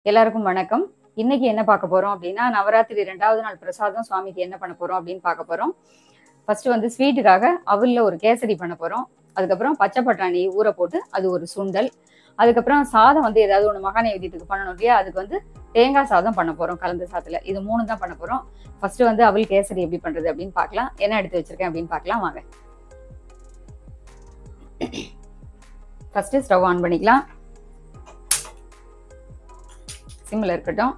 எல்லாருக்கும் வணக்கம் இன்னைக்கு என்ன பார்க்க போறோம் அப்படின்னா நவராத்திரி ரெண்டாவது நாள் பிரசாதம் சுவாமிக்கு என்ன பண்ண போறோம் அப்படின்னு பார்க்க போறோம் ஃபர்ஸ்ட் வந்து ஸ்வீட்டுக்காக அவல்ல ஒரு கேசரி பண்ண போறோம் அதுக்கப்புறம் பச்சை பட்டாணி ஊற போட்டு அது ஒரு சுண்டல் அதுக்கப்புறம் சாதம் வந்து ஏதாவது ஒன்று மகா நைவேத்தியத்துக்கு பண்ணணும் இல்லையா அதுக்கு வந்து தேங்காய் சாதம் பண்ண போறோம் கலந்த சாதத்துல இது மூணு தான் பண்ண போறோம் ஃபர்ஸ்ட் வந்து அவல் கேசரி எப்படி பண்றது அப்படின்னு பார்க்கலாம் என்ன எடுத்து வச்சிருக்கேன் அப்படின்னு பார்க்கலாம் வாங்க ஃபர்ஸ்ட் ஸ்டவ் ஆன் பண்ணிக்கலாம் சிம்மில் இருக்கட்டும்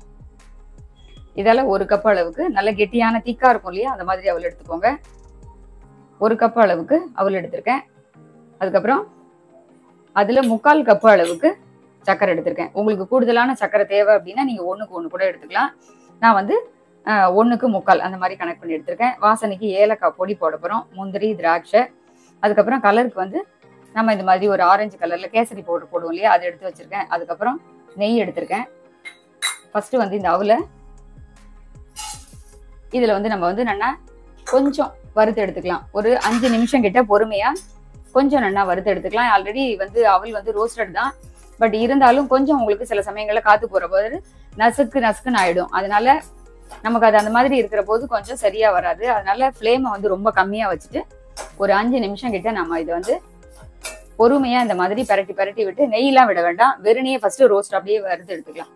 இதால ஒரு கப் அளவுக்கு நல்ல கெட்டியான திக்கா இருக்கும் இல்லையா அந்த மாதிரி அவள் எடுத்துக்கோங்க ஒரு கப் அளவுக்கு அவள் எடுத்திருக்கேன் அதுக்கப்புறம் அதுல முக்கால் கப் அளவுக்கு சக்கரை எடுத்திருக்கேன் உங்களுக்கு கூடுதலான சக்கரை தேவை அப்படின்னா நீங்க ஒண்ணுக்கு ஒண்ணு கூட எடுத்துக்கலாம் நான் வந்து அஹ், ஒண்ணுக்கு முக்கால் அந்த மாதிரி கனெக்ட் பண்ணி எடுத்திருக்கேன் வாசனைக்கு ஏலக்காய் பொடி போட போறோம் முந்திரி திராட்சை அதுக்கப்புறம் கலருக்கு வந்து நம்ம இந்த மாதிரி ஒரு ஆரஞ்சு கலர்ல கேசரி பவுடர் போடுவோம் இல்லையா அதை எடுத்து வச்சிருக்கேன் அதுக்கப்புறம் நெய் எடுத்திருக்கேன் ஃபர்ஸ்ட் வந்து இந்த அவலை இதுல வந்து நம்ம வந்து நல்லா கொஞ்சம் வறுத்து எடுத்துக்கலாம் ஒரு அஞ்சு நிமிஷம் கிட்ட பொறுமையா கொஞ்சம் நல்லா வறுத்து எடுத்துக்கலாம் ஆல்ரெடி வந்து அவல் வந்து ரோஸ்டட் தான் பட் இருந்தாலும் கொஞ்சம் உங்களுக்கு சில சமயங்கள்ல காத்து போற போது நசுக்கு நசுக்குன்னு ஆயிடும் அதனால நமக்கு அது அந்த மாதிரி இருக்கிற போது கொஞ்சம் சரியா வராது அதனால ஃப்ளேமை வந்து ரொம்ப கம்மியா வச்சுட்டு ஒரு அஞ்சு நிமிஷம் கிட்ட நம்ம இதை வந்து பொறுமையா இந்த மாதிரி பரட்டி பரட்டி விட்டு நெய்லாம் விட வேண்டாம் வெறுனையே ஃபர்ஸ்ட் ரோஸ்ட் அப்படியே வறுத்து எடுத்துக்கலாம்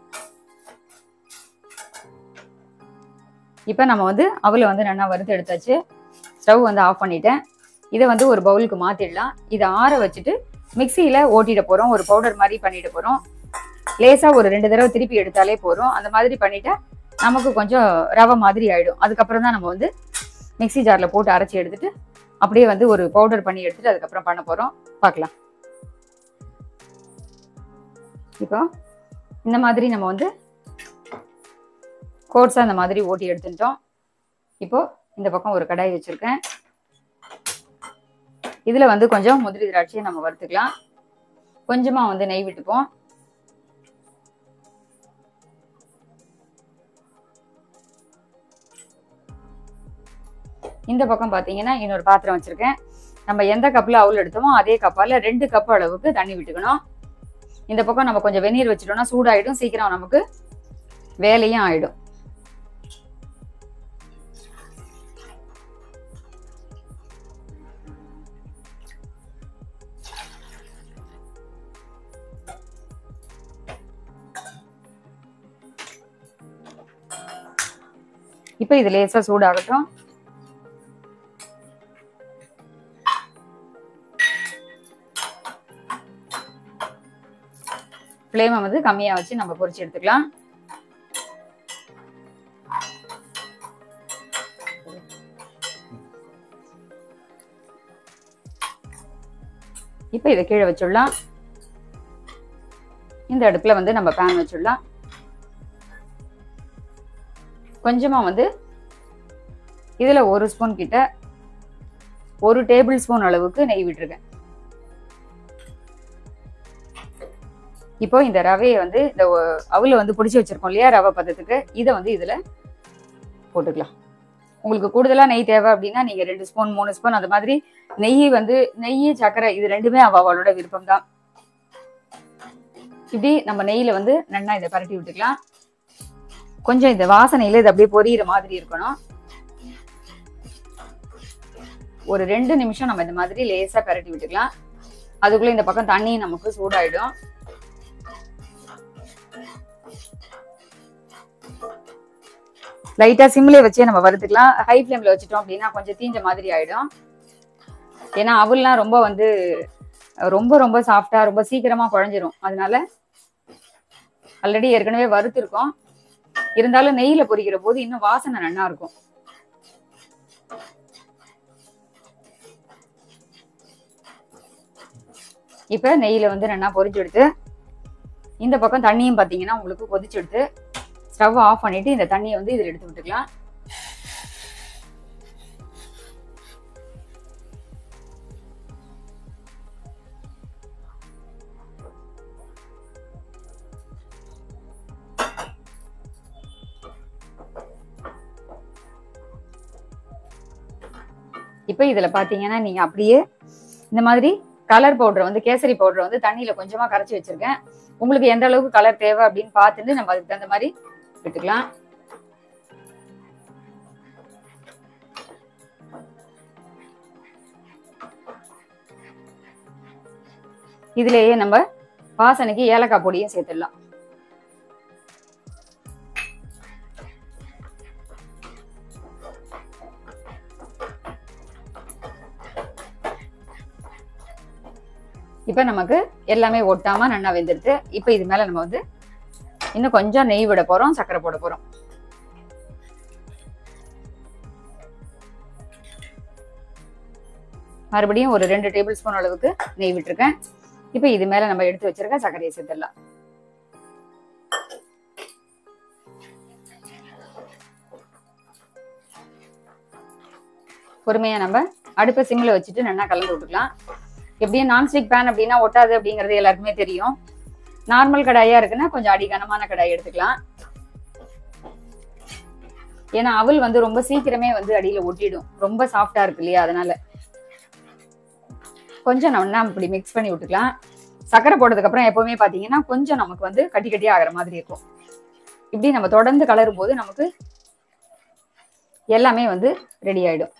இப்போ நம்ம வந்து அவலை வந்து நல்லா வறுத்து எடுத்தாச்சு ஸ்டவ் வந்து ஆஃப் பண்ணிட்டேன் இதை வந்து ஒரு பவுலுக்கு மாத்திடலாம் இதை ஆற வச்சுட்டு மிக்சியில ஓட்டிட போறோம் ஒரு பவுடர் மாதிரி பண்ணிட போறோம் லேசா ஒரு ரெண்டு தடவை திருப்பி எடுத்தாலே போதும் அந்த மாதிரி பண்ணிட்டா நமக்கு கொஞ்சம் ரவை மாதிரி ஆயிடும் அதுக்கப்புறம் தான் நம்ம வந்து மிக்ஸி ஜார்ல போட்டு அரைச்சி எடுத்துட்டு அப்படியே வந்து ஒரு பவுடர் பண்ணி எடுத்துட்டு அதுக்கப்புறம் பண்ண போறோம் பார்க்கலாம் இப்போ இந்த மாதிரி நம்ம வந்து கோட்ஸாக இந்த மாதிரி ஓட்டி எடுத்துட்டோம் இப்போ இந்த பக்கம் ஒரு கடாய் வச்சிருக்கேன் இதுல வந்து கொஞ்சம் முந்திரி திராட்சையை நம்ம வறுத்துக்கலாம் கொஞ்சமா வந்து நெய் விட்டுப்போம் இந்த பக்கம் பாத்தீங்கன்னா இன்னொரு பாத்திரம் வச்சிருக்கேன் நம்ம எந்த கப்ல அவுள் எடுத்தோமோ அதே கப்பால ரெண்டு கப் அளவுக்கு தண்ணி விட்டுக்கணும் இந்த பக்கம் நம்ம கொஞ்சம் வெந்நீர் வச்சுட்டோம்னா சூடாயிடும் சீக்கிரம் நமக்கு வேலையும் ஆயிடும் இப்போ இது லேசா சூடாகட்டும் ஃப்ளேமை வந்து கம்மியா வச்சு நம்ம பொரிச்சு எடுத்துக்கலாம் இப்போ இதை கீழே வச்சுடலாம் இந்த அடுப்புல வந்து நம்ம பேன் வச்சுடலாம் கொஞ்சமா வந்து இதுல ஒரு ஸ்பூன் கிட்ட ஒரு டேபிள் ஸ்பூன் அளவுக்கு நெய் விட்டுருக்கேன் இப்போ இந்த ரவையை வந்து இந்த ஒ- அவுல வந்து பிடிச்சி வச்சிருக்கோம் இல்லையா ரவை பதத்துக்கு இதை வந்து இதுல போட்டுக்கலாம் உங்களுக்கு கூடுதலா நெய் தேவை அப்படின்னா நீங்க ரெண்டு ஸ்பூன் மூணு ஸ்பூன் அந்த மாதிரி நெய் வந்து நெய் சர்க்கரை இது ரெண்டுமே அவ அவளோட விருப்பம் தான் இப்படி நம்ம நெய்யில வந்து நன்னா இதை பரட்டி விட்டுக்கலாம் கொஞ்சம் இந்த வாசனையில இது அப்படியே பொரியிற மாதிரி இருக்கணும் ஒரு ரெண்டு நிமிஷம் நம்ம இந்த மாதிரி லேசா பரட்டி விட்டுக்கலாம் அதுக்குள்ள இந்த பக்கம் தண்ணி நமக்கு சூடாயிடும் லைட்டா சிம்ல வச்சே நம்ம வறுத்துக்கலாம் ஹை ஃப்ளேம்ல வச்சுட்டோம் அப்படின்னா கொஞ்சம் தீஞ்ச மாதிரி ஆயிடும் ஏன்னா அவல்லாம் ரொம்ப வந்து ரொம்ப ரொம்ப சாஃப்டா ரொம்ப சீக்கிரமா குழஞ்சிரும் அதனால ஆல்ரெடி ஏற்கனவே வறுத்துருக்கோம் இருந்தாலும் நெய்யில பொரிக்கிற போது இன்னும் வாசனை நல்லா இருக்கும் இப்ப நெய்யில வந்து நல்லா பொரிச்சு எடுத்து இந்த பக்கம் தண்ணியும் பாத்தீங்கன்னா உங்களுக்கு கொதிச்சு எடுத்து ஸ்டவ் ஆஃப் பண்ணிட்டு இந்த தண்ணியை வந்து இதுல எடுத்து விட்டுக்கலாம் இப்போ இதுல பாத்தீங்கன்னா நீங்க அப்படியே இந்த மாதிரி கலர் பவுடர் வந்து கேசரி பவுடர் வந்து தண்ணியில கொஞ்சமா கரைச்சி வச்சிருக்கேன் உங்களுக்கு எந்த அளவுக்கு கலர் தேவை அப்படின்னு பார்த்துட்டு நம்ம அதுக்கு தகுந்த மாதிரி விட்டுக்கலாம் இதுலயே நம்ம வாசனைக்கு ஏலக்காய் பொடியும் சேர்த்துடலாம் இப்ப நமக்கு எல்லாமே ஒட்டாம நல்லா வெந்துடுது இப்ப இது மேல நம்ம வந்து இன்னும் கொஞ்சம் நெய் விட போறோம் சர்க்கரை போட போறோம் மறுபடியும் ஒரு ரெண்டு டேபிள் ஸ்பூன் அளவுக்கு நெய் விட்டுருக்கேன் இப்ப இது மேல நம்ம எடுத்து வச்சிருக்க சர்க்கரையை சேர்த்துடலாம் பொறுமையா நம்ம அடுப்பை சிம்ல வச்சுட்டு நல்லா கலந்து விட்டுக்கலாம் எப்படியும் நான்ஸ்டிக் பேன் அப்படின்னா ஒட்டாது அப்படிங்கிறது எல்லாருக்குமே தெரியும் நார்மல் கடாயா இருக்குன்னா கொஞ்சம் அடி கனமான கடாய் எடுத்துக்கலாம் ஏன்னா அவல் வந்து ரொம்ப சீக்கிரமே வந்து அடியில ஒட்டிடும் ரொம்ப சாஃப்டா இருக்கு இல்லையா அதனால கொஞ்சம் நம்ம இப்படி மிக்ஸ் பண்ணி விட்டுக்கலாம் சக்கரை போட்டதுக்கு அப்புறம் எப்பவுமே பாத்தீங்கன்னா கொஞ்சம் நமக்கு வந்து கட்டி கட்டி ஆகிற மாதிரி இருக்கும் இப்படி நம்ம தொடர்ந்து கலரும் போது நமக்கு எல்லாமே வந்து ரெடி ஆயிடும்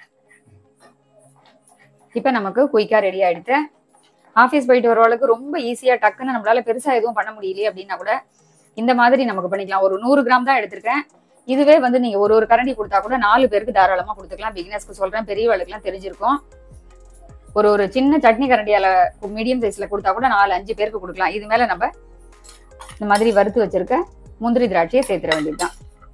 இப்போ நமக்கு குயிக்கா ரெடி ஆயிடுது ஆஃபீஸ் போயிட்டு வரவளுக்கு ரொம்ப ஈஸியா டக்குன்னு நம்மளால பெருசா எதுவும் பண்ண முடியலையே அப்படின்னா கூட இந்த மாதிரி நமக்கு பண்ணிக்கலாம் ஒரு நூறு கிராம் தான் எடுத்திருக்கேன் இதுவே வந்து நீங்க ஒரு ஒரு கரண்டி கொடுத்தா கூட நாலு பேருக்கு தாராளமா கொடுத்துக்கலாம் பிகினர்ஸ்க்கு சொல்றேன் பெரியவளுக்குலாம் தெரிஞ்சிருக்கும் ஒரு ஒரு சின்ன சட்னி கரண்டியால மீடியம் சைஸ்ல கொடுத்தா கூட நாலு அஞ்சு பேருக்கு கொடுக்கலாம் இது மேல நம்ம இந்த மாதிரி வறுத்து வச்சிருக்க முந்திரி திராட்சையை சேர்த்துட வேண்டியதுதான்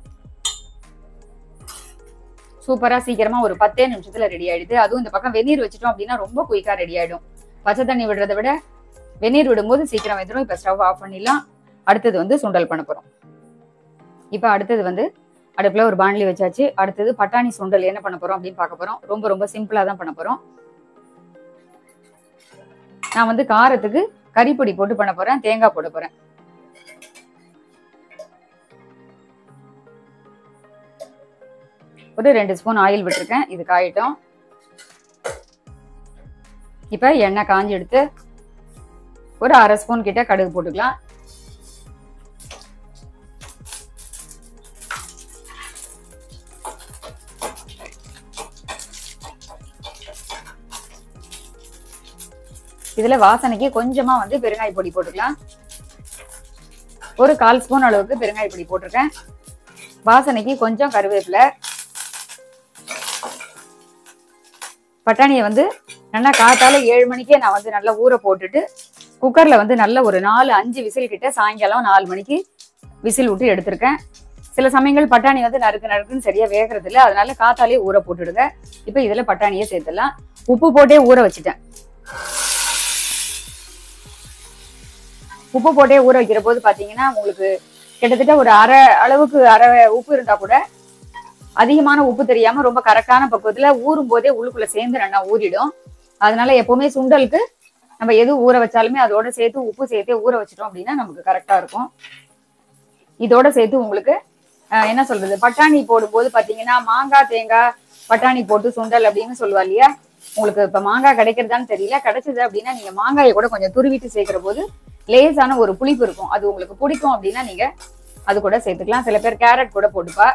சூப்பரா சீக்கிரமா ஒரு பத்தே நிமிஷத்துல ரெடி ஆயிடுது அதுவும் இந்த பக்கம் வெந்நீர் வச்சிட்டோம் அப்படின்னா ரொம்ப குயிக்கா ரெடி ஆயிடும் பச்சை தண்ணி விடுறதை விட வெந்நீர் விடும்போது சீக்கிரம் வந்துடும் இப்ப ஸ்டவ் ஆஃப் பண்ணிடலாம் அடுத்தது வந்து சுண்டல் பண்ண போறோம் இப்ப அடுத்தது வந்து அடுப்புல ஒரு பாண்லி வச்சாச்சு அடுத்தது பட்டாணி சுண்டல் என்ன பண்ண போறோம் அப்படின்னு பார்க்க போறோம் ரொம்ப ரொம்ப சிம்பிளா தான் பண்ண போறோம் நான் வந்து காரத்துக்கு கறிப்பொடி போட்டு பண்ண போறேன் தேங்காய் போட போறேன் ஒரு ரெண்டு ஸ்பூன் ஆயில் விட்டுருக்கேன் இது காயட்டும் இப்ப எண்ணெய் காஞ்சி எடுத்து ஒரு அரை ஸ்பூன் கிட்ட கடுகு போட்டுக்கலாம் இதுல வாசனைக்கு கொஞ்சமா வந்து பெருங்காய பொடி போட்டுக்கலாம் ஒரு கால் ஸ்பூன் அளவுக்கு பெருங்காய பொடி போட்டிருக்கேன் வாசனைக்கு கொஞ்சம் கருவேப்பிலை பட்டாணியை வந்து நல்லா காத்தால ஏழு மணிக்கே நான் வந்து நல்லா ஊற போட்டுட்டு குக்கர்ல வந்து நல்ல ஒரு நாலு அஞ்சு விசில் கிட்ட சாயங்காலம் நாலு மணிக்கு விசில் விட்டு எடுத்திருக்கேன் சில சமயங்கள் பட்டாணி வந்து நறுக்கு நறுக்குன்னு சரியா வேகிறது இல்லை அதனால காத்தாலே ஊற போட்டுடுங்க இப்போ இதுல பட்டாணியை சேர்த்துடலாம் உப்பு போட்டே ஊற வச்சுட்டேன் உப்பு போட்டே ஊற வைக்கிற போது பாத்தீங்கன்னா உங்களுக்கு கிட்டத்தட்ட ஒரு அரை அளவுக்கு அரை உப்பு இருந்தா கூட அதிகமான உப்பு தெரியாம ரொம்ப கரெக்டான பக்குவத்துல ஊறும் போதே உள்ளுக்குள்ள சேர்ந்து நல்லா ஊறிடும் அதனால எப்பவுமே சுண்டலுக்கு நம்ம எது ஊற வச்சாலுமே அதோட சேர்த்து உப்பு சேர்த்தே ஊற வச்சிட்டோம் அப்படின்னா நமக்கு கரெக்டா இருக்கும் இதோட சேர்த்து உங்களுக்கு அஹ், என்ன சொல்றது பட்டாணி போடும்போது பாத்தீங்கன்னா மாங்காய் தேங்காய் பட்டாணி போட்டு சுண்டல் அப்படின்னு சொல்லுவா இல்லையா உங்களுக்கு இப்ப மாங்காய் கிடைக்கிறதான்னு தெரியல கிடைச்சது அப்படின்னா நீங்க மாங்காயை கூட கொஞ்சம் துருவிட்டு சேர்க்கிற போது லேசான ஒரு புளிப்பு இருக்கும் அது உங்களுக்கு பிடிக்கும் அப்படின்னா நீங்க அது கூட சேர்த்துக்கலாம் சில பேர் கேரட் கூட போட்டுப்பா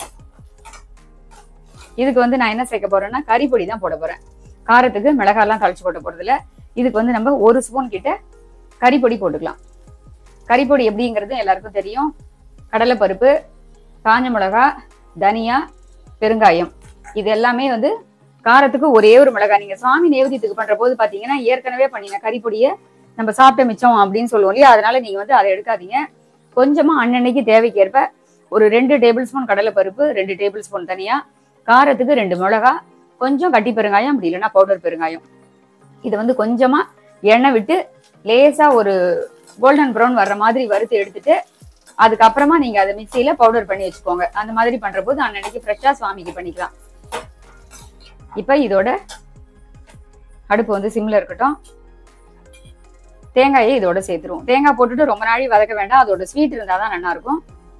இதுக்கு வந்து நான் என்ன சேர்க்க போறேன்னா கறிப்பொடி தான் போட போறேன் காரத்துக்கு மிளகாலாம் கழிச்சு போட்ட போறது இல்ல இதுக்கு வந்து நம்ம ஒரு ஸ்பூன் கிட்ட கறிப்பொடி போட்டுக்கலாம் கறிப்பொடி எப்படிங்கிறது எல்லாருக்கும் தெரியும் கடலைப்பருப்பு காஞ்ச மிளகா தனியா பெருங்காயம் இது எல்லாமே வந்து காரத்துக்கு ஒரே ஒரு மிளகாய் நீங்க சுவாமி நேவேத்தியத்துக்கு பண்ற போது பாத்தீங்கன்னா ஏற்கனவே பண்ணின கறிப்பொடியை நம்ம சாப்பிட்ட மிச்சம் அப்படின்னு சொல்லுவோம் இல்லையா அதனால நீங்க வந்து அதை எடுக்காதீங்க கொஞ்சமா அன்னன்னைக்கு தேவைக்கேற்ப ஒரு ரெண்டு டேபிள் ஸ்பூன் கடலைப்பருப்பு ரெண்டு டேபிள் ஸ்பூன் தனியா காரத்துக்கு ரெண்டு மிளகா கொஞ்சம் கட்டி பெருங்காயம் அப்படி இல்லைன்னா பவுடர் பெருங்காயம் இதை வந்து கொஞ்சமா எண்ணெய் விட்டு லேசா ஒரு கோல்டன் ப்ரௌன் வர்ற மாதிரி வறுத்து எடுத்துட்டு அதுக்கப்புறமா நீங்க அதை மிக்சியில பவுடர் பண்ணி வச்சுக்கோங்க அந்த மாதிரி பண்ற போது அன்னன்னைக்கு ஃப்ரெஷ்ஷா சுவாமிக்கு பண்ணிக்கலாம் இப்ப இதோட அடுப்பு வந்து சிம்ல இருக்கட்டும் தேங்காயை இதோட சேர்த்துருவோம் தேங்காய் போட்டுட்டு ரொம்ப நாளை வதக்க வேண்டாம் அதோட ஸ்வீட் இருந்தாதான் நல்லா இருக்கும்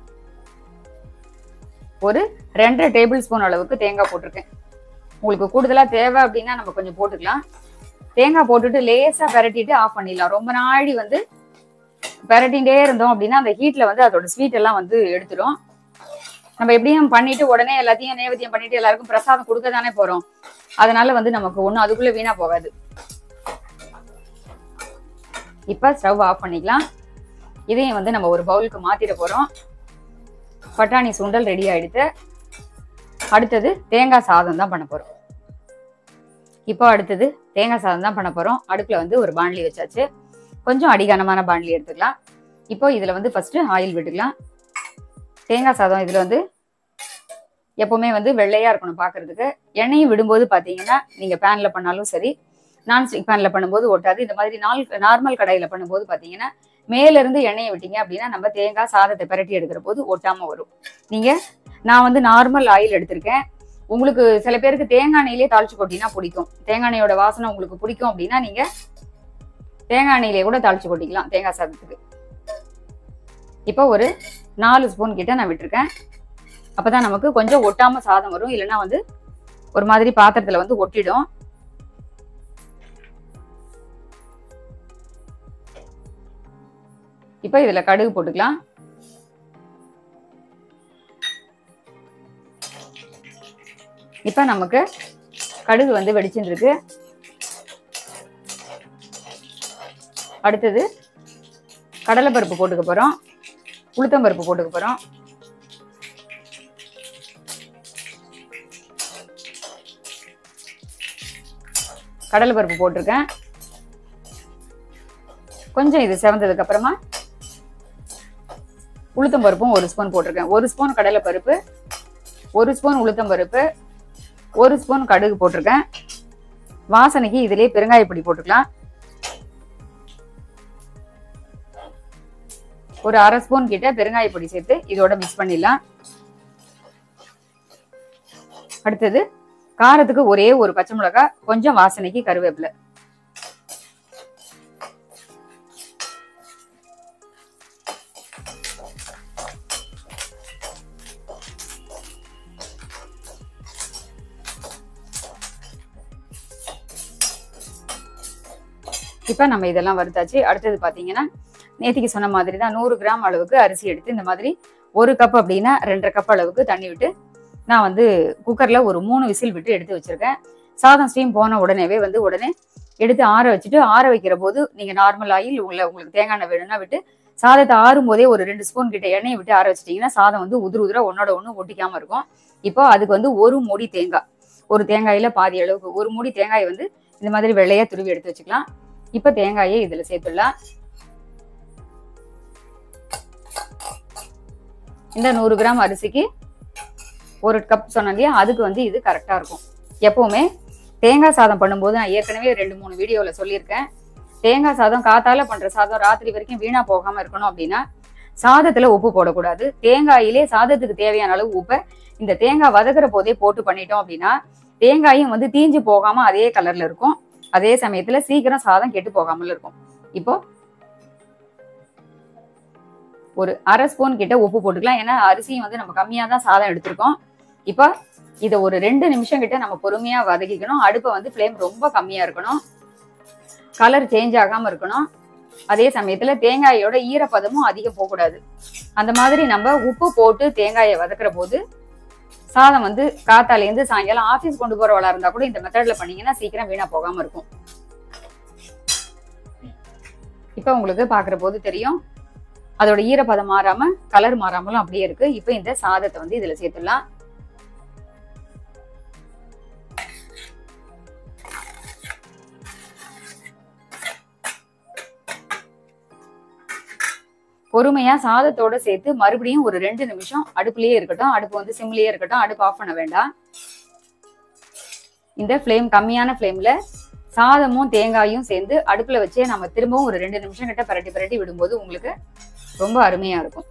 ஒரு ரெண்டரை டேபிள் ஸ்பூன் அளவுக்கு தேங்காய் போட்டிருக்கேன் உங்களுக்கு கூடுதலா தேவை அப்படின்னா நம்ம கொஞ்சம் போட்டுக்கலாம் தேங்காய் போட்டுட்டு லேசா பெரட்டிட்டு ஆஃப் பண்ணிடலாம் ரொம்ப நாழி வந்து பெரட்டிகிட்டே இருந்தோம் அப்படின்னா அந்த ஹீட்ல வந்து அதோட ஸ்வீட் எல்லாம் வந்து எடுத்துரும் நம்ம எப்படியும் பண்ணிட்டு உடனே எல்லாத்தையும் நேவேத்தியம் பண்ணிட்டு எல்லாருக்கும் பிரசாதம் கொடுக்க தானே போறோம் அதனால வந்து நமக்கு ஒண்ணும் அதுக்குள்ள வீணா போகாது இப்ப ஸ்டவ் ஆஃப் பண்ணிக்கலாம் இதையும் வந்து நம்ம ஒரு பவுலுக்கு மாத்திட போறோம் பட்டாணி சுண்டல் ரெடி ஆயிடுத்து அடுத்தது தேங்காய் சாதம் தான் பண்ண போறோம் இப்போ அடுத்தது தேங்காய் சாதம் தான் பண்ண போறோம் அடுப்புல வந்து ஒரு பாண்லி வச்சாச்சு கொஞ்சம் அடிகனமான பாண்லி எடுத்துக்கலாம் இப்போ இதுல வந்து ஃபர்ஸ்ட் ஆயில் விட்டுக்கலாம் தேங்காய் சாதம் இதுல வந்து எப்பவுமே வந்து வெள்ளையா இருக்கணும் பார்க்கிறதுக்கு எண்ணெயும் விடும்போது பாத்தீங்கன்னா நீங்க பேன்ல பண்ணாலும் சரி நான்ஸ்டிக் பேன்ல பண்ணும்போது ஒட்டாது இந்த மாதிரி நாள் நார்மல் கடாயில பண்ணும்போது பாத்தீங்கன்னா மேல இருந்து எண்ணெயை விட்டீங்க அப்படின்னா நம்ம தேங்காய் சாதத்தை பிரட்டி எடுக்கிற போது ஒட்டாம வரும் நீங்க நான் வந்து நார்மல் ஆயில் எடுத்திருக்கேன் உங்களுக்கு சில பேருக்கு தேங்காய் எண்ணெயிலே தாளிச்சு கொட்டினா பிடிக்கும் தேங்காய் எண்ணெயோட வாசனை உங்களுக்கு பிடிக்கும் அப்படின்னா நீங்க தேங்காய் எண்ணெயிலே கூட தாளிச்சு கொட்டிக்கலாம் தேங்காய் சாதத்துக்கு இப்போ ஒரு நாலு ஸ்பூன் கிட்ட நான் விட்டுருக்கேன் அப்பதான் நமக்கு கொஞ்சம் ஒட்டாம சாதம் வரும் இல்லைன்னா வந்து ஒரு மாதிரி பாத்திரத்துல வந்து ஒட்டிடும் இப்போ இதுல கடுகு போட்டுக்கலாம் இப்ப நமக்கு கடுகு வந்து வெடிச்சுருக்கு அடுத்தது கடலைப்பருப்பு போட்டுக்க போறோம் உளுத்தம்பருப்பு போட்டுக்க போறோம் கடலைப்பருப்பு போட்டிருக்கேன் கொஞ்சம் இது செவந்ததுக்கு அப்புறமா உளுத்தம் பருப்பும் ஒரு ஸ்பூன் போட்டிருக்கேன் ஒரு ஸ்பூன் கடலைப்பருப்பு ஒரு ஸ்பூன் உளுத்தம் பருப்பு ஒரு ஸ்பூன் கடுகு போட்டிருக்கேன் வாசனைக்கு இதுலயே பெருங்காய பொடி போட்டுக்கலாம் ஒரு அரை ஸ்பூன் கிட்ட பெருங்காய பொடி சேர்த்து இதோட மிக்ஸ் பண்ணிடலாம் அடுத்தது காரத்துக்கு ஒரே ஒரு பச்சை மிளகாய் கொஞ்சம் வாசனைக்கு கருவேப்பிலை இப்ப நம்ம இதெல்லாம் வறுத்தாச்சு அடுத்தது பாத்தீங்கன்னா நேத்திக்கு சொன்ன மாதிரி தான் நூறு கிராம் அளவுக்கு அரிசி எடுத்து இந்த மாதிரி ஒரு கப் அப்படின்னா ரெண்டரை கப் அளவுக்கு தண்ணி விட்டு நான் வந்து குக்கர்ல ஒரு மூணு விசில் விட்டு எடுத்து வச்சிருக்கேன் சாதம் ஸ்டீம் போன உடனேவே வந்து உடனே எடுத்து ஆற வச்சுட்டு ஆற வைக்கிற போது நீங்க நார்மல் ஆயில் உள்ள உங்களுக்கு தேங்காய் எண்ணெய் வேணும்னா விட்டு சாதத்தை ஆறும் போதே ஒரு ரெண்டு ஸ்பூன் கிட்ட எண்ணெயை விட்டு ஆற வச்சிட்டீங்கன்னா சாதம் வந்து உதிர உதிர ஒன்னோட ஒன்று ஒட்டிக்காம இருக்கும் இப்போ அதுக்கு வந்து ஒரு மூடி தேங்காய் ஒரு தேங்காயில பாதி அளவுக்கு ஒரு மூடி தேங்காய் வந்து இந்த மாதிரி வெள்ளையா துருவி எடுத்து வச்சுக்கலாம் இப்ப தேங்காயை இதுல சேர்த்துடலாம் இந்த நூறு கிராம் அரிசிக்கு ஒரு கப் சொன்னேன் இல்லையா அதுக்கு வந்து இது கரெக்டா இருக்கும் எப்பவுமே தேங்காய் சாதம் பண்ணும்போது நான் ஏற்கனவே ரெண்டு மூணு வீடியோல சொல்லியிருக்கேன் தேங்காய் சாதம் காத்தால பண்ற சாதம் ராத்திரி வரைக்கும் வீணா போகாம இருக்கணும் அப்படின்னா சாதத்துல உப்பு போடக்கூடாது தேங்காயிலே சாதத்துக்கு தேவையான அளவு உப்பை இந்த தேங்காய் வதக்குற போதே போட்டு பண்ணிட்டோம் அப்படின்னா தேங்காயும் வந்து தீஞ்சு போகாம அதே கலர்ல இருக்கும் அதே சமயத்துல சீக்கிரம் சாதம் கெட்டு போகாமல் இருக்கும் இப்போ ஒரு அரை ஸ்பூன் கிட்ட உப்பு போட்டுக்கலாம் ஏன்னா அரிசியும் வந்து நம்ம கம்மியா தான் சாதம் எடுத்திருக்கோம் இப்போ இதை ஒரு ரெண்டு நிமிஷம் கிட்ட நம்ம பொறுமையா வதக்கிக்கணும் அடுப்பை வந்து ஃப்ளேம் ரொம்ப கம்மியா இருக்கணும் கலர் சேஞ்ச் ஆகாம இருக்கணும் அதே சமயத்துல தேங்காயோட ஈரப்பதமும் அதிகம் போகக்கூடாது அந்த மாதிரி நம்ம உப்பு போட்டு தேங்காயை வதக்குற போது சாதம் வந்து காத்தாலேருந்து சாயங்காலம் ஆஃபீஸ் கொண்டு போறவளா இருந்தா கூட இந்த மெத்தட்ல பண்ணீங்கன்னா சீக்கிரம் வீணா போகாம இருக்கும் இப்ப உங்களுக்கு பாக்குற போது தெரியும் அதோட ஈரப்பதம் மாறாம கலர் மாறாமலும் அப்படியே இருக்கு இப்ப இந்த சாதத்தை வந்து இதுல சேர்த்துடலாம் பொறுமையா சாதத்தோட சேர்த்து மறுபடியும் ஒரு ரெண்டு நிமிஷம் அடுப்புலயே இருக்கட்டும் அடுப்பு வந்து சிம்லயே இருக்கட்டும் அடுப்பு ஆஃப் பண்ண வேண்டாம் இந்த ஃப்ளேம் கம்மியான ஃப்ளேம்ல சாதமும் தேங்காயும் சேர்ந்து அடுப்புல வச்சே நம்ம திரும்பவும் ஒரு ரெண்டு நிமிஷம் கிட்ட பரட்டி பரட்டி விடும்போது உங்களுக்கு ரொம்ப அருமையா இருக்கும்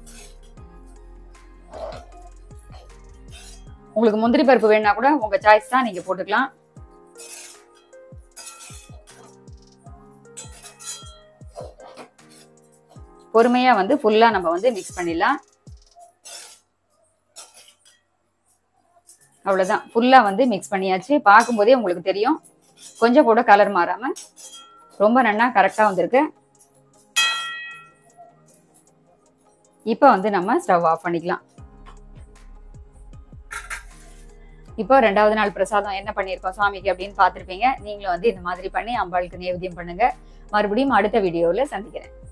உங்களுக்கு முந்திரி பருப்பு வேணா கூட உங்க சாய்ஸ் தான் நீங்க போட்டுக்கலாம் பொறுமையா வந்து ஃபுல்லா நம்ம வந்து மிக்ஸ் பண்ணிடலாம் அவ்வளவுதான் ஃபுல்லா வந்து மிக்ஸ் பண்ணியாச்சு பார்க்கும்போதே உங்களுக்கு தெரியும் கொஞ்சம் கூட கலர் மாறாம ரொம்ப நன்னா கரெக்டா வந்திருக்கு இப்போ வந்து நம்ம ஸ்டவ் ஆஃப் பண்ணிக்கலாம் இப்போ ரெண்டாவது நாள் பிரசாதம் என்ன பண்ணியிருக்கோம் சுவாமிக்கு அப்படின்னு பார்த்துருப்பீங்க நீங்களும் வந்து இந்த மாதிரி பண்ணி அம்பாளுக்கு நேவேத்தியம் பண்ணுங்க மறுபடியும் அடுத்த வீடியோவில் சந்திக்கிறேன்